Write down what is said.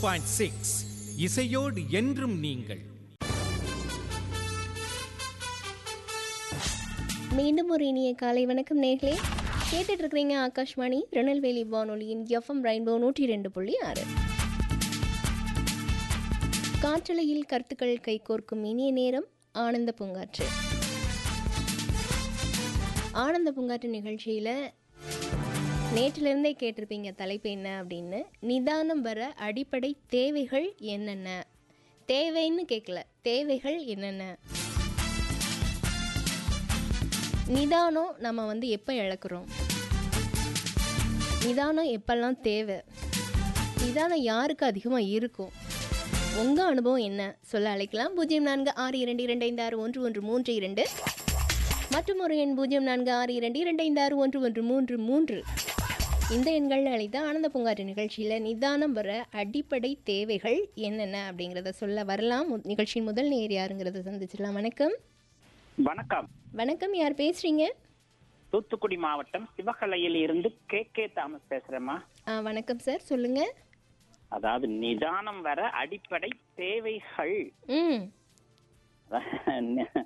point six இசையோடு என்றும் நீங்கள் மீண்டும் ஒரு இனிய காலை வணக்கம் நேர்களே கேட்டுட்டு இருக்கிறீங்க ஆகாஷ்வாணி திருநெல்வேலி வானொலியின் எஃப்எம் ரெயின்போ நூற்றி ரெண்டு புள்ளி ஆறு காற்றலையில் கருத்துக்கள் கைகோர்க்கும் இனிய நேரம் ஆனந்த பூங்காற்று ஆனந்த பூங்காற்று நிகழ்ச்சியில் நேற்றிலிருந்தே கேட்டிருப்பீங்க தலைப்பு என்ன அப்படின்னு நிதானம் வர அடிப்படை தேவைகள் என்னென்ன தேவைன்னு கேட்கல தேவைகள் என்னென்ன நிதானம் நம்ம வந்து எப்போ இழக்கிறோம் நிதானம் எப்பெல்லாம் தேவை நிதானம் யாருக்கு அதிகமாக இருக்கும் உங்கள் அனுபவம் என்ன சொல்ல அழைக்கலாம் பூஜ்ஜியம் நான்கு ஆறு இரண்டு இரண்டு ஐந்து ஆறு ஒன்று ஒன்று மூன்று இரண்டு மற்றும் ஒரு எண் பூஜ்ஜியம் நான்கு ஆறு இரண்டு இரண்டு ஐந்து ஆறு ஒன்று ஒன்று மூன்று மூன்று இந்த எண்கள் அழைத்த ஆனந்த பூங்காற்று நிகழ்ச்சியில் நிதானம் வர அடிப்படை தேவைகள் என்னென்ன அப்படிங்கிறத சொல்ல வரலாம் மு- நிகழ்ச்சியின் முதல் நேர் யாருங்கிறத சந்திச்சிடலாம் வணக்கம் வணக்கம் வணக்கம் யார் பேசுறீங்க தூத்துக்குடி மாவட்டம் சிவகலையில் இருந்து கே கே தாமஸ் பேசுறேம்மா ஆ வணக்கம் சார் சொல்லுங்க அதாவது நிதானம் வர அடிப்படை தேவைகள் ம் அதான்